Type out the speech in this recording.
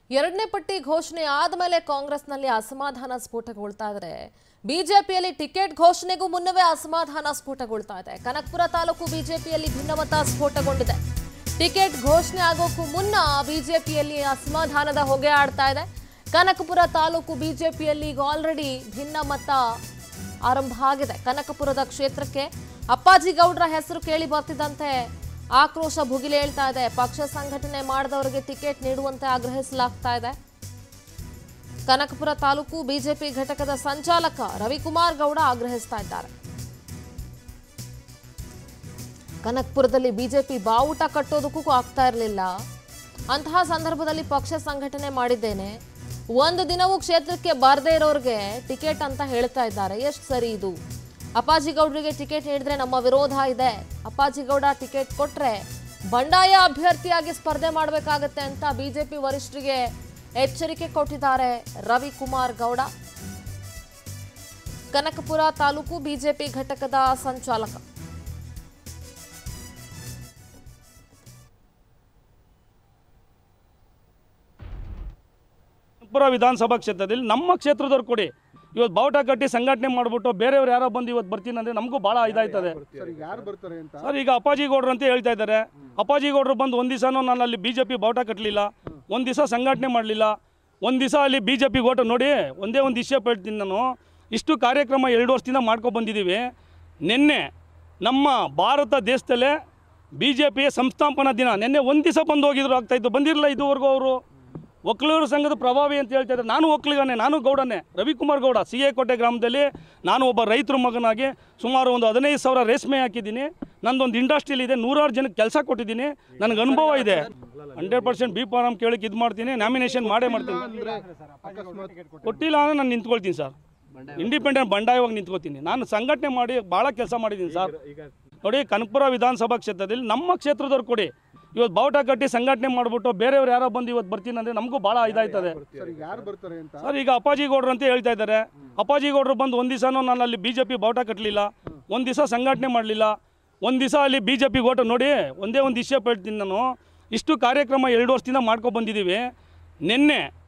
ಎರಡನೇ ಪಟ್ಟಿ ಘೋಷಣೆ ಆದಮೇಲೆ ಕಾಂಗ್ರೆಸ್ನಲ್ಲಿ ಅಸಮಾಧಾನ ಸ್ಫೋಟಗೊಳ್ತಾ ಇದ್ರೆ ಬಿಜೆಪಿಯಲ್ಲಿ ಟಿಕೆಟ್ ಘೋಷಣೆಗೂ ಮುನ್ನವೇ ಅಸಮಾಧಾನ ಸ್ಫೋಟಗೊಳ್ತಾ ಇದೆ ಕನಕಪುರ ತಾಲೂಕು ಬಿಜೆಪಿಯಲ್ಲಿ ಭಿನ್ನಮತ ಸ್ಫೋಟಗೊಂಡಿದೆ ಟಿಕೆಟ್ ಘೋಷಣೆ ಆಗೋಕ್ಕೂ ಮುನ್ನ ಬಿಜೆಪಿಯಲ್ಲಿ ಅಸಮಾಧಾನದ ಹೊಗೆ ಆಡ್ತಾ ಇದೆ ಕನಕಪುರ ತಾಲೂಕು ಬಿಜೆಪಿಯಲ್ಲಿ ಈಗ ಆಲ್ರೆಡಿ ಭಿನ್ನಮತ ಆರಂಭ ಆಗಿದೆ ಕನಕಪುರದ ಕ್ಷೇತ್ರಕ್ಕೆ ಅಪ್ಪಾಜಿ ಗೌಡ್ರ ಹೆಸರು ಕೇಳಿ ಬರ್ತಿದ್ದಂತೆ ಆಕ್ರೋಶ ಭುಗಿಲೇಳ್ತಾ ಇದೆ ಪಕ್ಷ ಸಂಘಟನೆ ಮಾಡಿದವರಿಗೆ ಟಿಕೆಟ್ ನೀಡುವಂತೆ ಆಗ್ರಹಿಸಲಾಗ್ತಾ ಇದೆ ಕನಕಪುರ ತಾಲೂಕು ಬಿಜೆಪಿ ಘಟಕದ ಸಂಚಾಲಕ ರವಿಕುಮಾರ್ ಗೌಡ ಆಗ್ರಹಿಸ್ತಾ ಇದ್ದಾರೆ ಕನಕಪುರದಲ್ಲಿ ಬಿಜೆಪಿ ಬಾವುಟ ಕಟ್ಟೋದಕ್ಕೂ ಆಗ್ತಾ ಇರಲಿಲ್ಲ ಅಂತಹ ಸಂದರ್ಭದಲ್ಲಿ ಪಕ್ಷ ಸಂಘಟನೆ ಮಾಡಿದ್ದೇನೆ ಒಂದು ದಿನವೂ ಕ್ಷೇತ್ರಕ್ಕೆ ಬಾರದೇ ಇರೋರಿಗೆ ಟಿಕೆಟ್ ಅಂತ ಹೇಳ್ತಾ ಇದ್ದಾರೆ ಎಷ್ಟು ಸರಿ ಇದು ಅಪ್ಪಾಜಿ ಗೌಡ್ರಿಗೆ ಟಿಕೆಟ್ ನೀಡಿದ್ರೆ ನಮ್ಮ ವಿರೋಧ ಇದೆ ಅಪ್ಪಾಜಿ ಗೌಡ ಟಿಕೆಟ್ ಕೊಟ್ರೆ ಬಂಡಾಯ ಅಭ್ಯರ್ಥಿಯಾಗಿ ಸ್ಪರ್ಧೆ ಮಾಡಬೇಕಾಗತ್ತೆ ಅಂತ ಬಿಜೆಪಿ ವರಿಷ್ಠರಿಗೆ ಎಚ್ಚರಿಕೆ ಕೊಟ್ಟಿದ್ದಾರೆ ರವಿಕುಮಾರ್ ಗೌಡ ಕನಕಪುರ ತಾಲೂಕು ಬಿಜೆಪಿ ಘಟಕದ ಸಂಚಾಲಕ ಪುರ ವಿಧಾನಸಭಾ ಕ್ಷೇತ್ರದಲ್ಲಿ ನಮ್ಮ ಕ್ಷೇತ್ರದವ್ರು ಕೊಡಿ ಇವತ್ತು ಬಾವುಟ ಕಟ್ಟಿ ಸಂಘಟನೆ ಮಾಡಿಬಿಟ್ಟು ಬೇರೆಯವ್ರು ಯಾರೋ ಬಂದು ಇವತ್ತು ಬರ್ತೀನಿ ಅಂದರೆ ನಮಗೂ ಭಾಳ ಇದಾಯ್ತದೆ ಸರ್ ಈಗ ಯಾರು ಬರ್ತಾರೆ ಅಂತ ಸರ್ ಈಗ ಅಪ್ಪಾಜಿ ಗೌಡ್ರು ಅಂತ ಹೇಳ್ತಾ ಇದ್ದಾರೆ ಅಪ್ಪಾಜಿ ಗೌಡ್ರು ಬಂದು ಒಂದು ದಿವಸನೂ ನಾನು ಅಲ್ಲಿ ಬಿ ಜೆ ಪಿ ಬಾವುಟ ಕಟ್ಟಲಿಲ್ಲ ಒಂದು ದಿವಸ ಸಂಘಟನೆ ಮಾಡಲಿಲ್ಲ ಒಂದು ದಿವಸ ಅಲ್ಲಿ ಬಿ ಜೆ ಪಿ ಓಟು ನೋಡಿ ಒಂದೇ ಒಂದು ವಿಷಯ ಹೇಳ್ತೀನಿ ನಾನು ಇಷ್ಟು ಕಾರ್ಯಕ್ರಮ ಎರಡು ವರ್ಷದಿಂದ ಮಾಡ್ಕೊ ಬಂದಿದ್ದೀವಿ ನಿನ್ನೆ ನಮ್ಮ ಭಾರತ ದೇಶದಲ್ಲೇ ಬಿ ಜೆ ಪಿಯ ಸಂಸ್ಥಾಪನಾ ದಿನ ನಿನ್ನೆ ಒಂದು ದಿವಸ ಬಂದು ಹೋಗಿದ್ರು ಆಗ್ತಾಯಿತ್ತು ಬಂದಿರಲಿಲ್ಲ ಇದುವರೆಗೂ ಅವರು ಒಕ್ಕಲೂರು ಸಂಘದ ಪ್ರಭಾವಿ ಅಂತ ಹೇಳ್ತಾ ಇದ್ದಾರೆ ನಾನು ಒಕ್ಕಲಿಗನೇ ನಾನು ಗೌಡನೇ ರವಿಕುಮಾರ್ ಗೌಡ ಸಿ ಎ ಕೋಟೆ ಗ್ರಾಮದಲ್ಲಿ ನಾನು ಒಬ್ಬ ರೈತರ ಮಗನಾಗಿ ಸುಮಾರು ಒಂದು ಹದಿನೈದು ಸಾವಿರ ರೇಷ್ಮೆ ಹಾಕಿದ್ದೀನಿ ನಂದೊಂದು ಇಂಡಸ್ಟ್ರಿಯಲ್ಲಿ ಇದೆ ನೂರಾರು ಜನಕ್ಕೆ ಕೆಲಸ ಕೊಟ್ಟಿದ್ದೀನಿ ನನಗೆ ಅನುಭವ ಇದೆ ಹಂಡ್ರೆಡ್ ಪರ್ಸೆಂಟ್ ಬಿ ಫಾರಮ್ ಕೇಳಕ್ಕೆ ಇದು ಮಾಡ್ತೀನಿ ನಾಮಿನೇಷನ್ ಮಾಡೇ ಮಾಡ್ತೀನಿ ಅಂದ್ರೆ ಅಕಸ್ಮಾತ್ ಕೊಟ್ಟಿಲ್ಲ ಅಂದರೆ ನಾನು ನಿಂತ್ಕೊಳ್ತೀನಿ ಸರ್ ಇಂಡಿಪೆಂಡೆಂಟ್ ಬಂಡಾಯವಾಗಿ ನಿಂತ್ಕೋತೀನಿ ನಾನು ಸಂಘಟನೆ ಮಾಡಿ ಭಾಳ ಕೆಲಸ ಮಾಡಿದ್ದೀನಿ ಸರ್ ನೋಡಿ ಕನಕಪುರ ವಿಧಾನಸಭಾ ಕ್ಷೇತ್ರದಲ್ಲಿ ನಮ್ಮ ಕ್ಷೇತ್ರದವ್ರು ಕೊಡಿ ಇವತ್ತು ಬಾವುಟ ಕಟ್ಟಿ ಸಂಘಟನೆ ಮಾಡಿಬಿಟ್ಟು ಬೇರೆಯವ್ರು ಯಾರೋ ಬಂದು ಇವತ್ತು ಬರ್ತೀನಿ ಅಂದರೆ ನಮಗೂ ಭಾಳ ಇದಾಯ್ತದೆ ಸರ್ ಈಗ ಯಾರು ಬರ್ತಾರೆ ಅಂತ ಸರ್ ಈಗ ಅಪ್ಪಾಜಿ ಗೌಡ್ರು ಅಂತ ಹೇಳ್ತಾ ಇದ್ದಾರೆ ಅಪ್ಪಾಜಿ ಗೌಡ್ರು ಬಂದು ಒಂದು ದಿವಸನೂ ನಾನು ಅಲ್ಲಿ ಬಿ ಜೆ ಪಿ ಬಾವುಟ ಕಟ್ಟಲಿಲ್ಲ ಒಂದು ದಿವಸ ಸಂಘಟನೆ ಮಾಡಲಿಲ್ಲ ಒಂದು ದಿವಸ ಅಲ್ಲಿ ಬಿ ಜೆ ಪಿ ಓಟು ನೋಡಿ ಒಂದೇ ಒಂದು ವಿಷಯ ಹೇಳ್ತೀನಿ ನಾನು ಇಷ್ಟು ಕಾರ್ಯಕ್ರಮ ಎರಡು ವರ್ಷದಿಂದ ಮಾಡ್ಕೊ ಬಂದಿದ್ದೀವಿ ನಿನ್ನೆ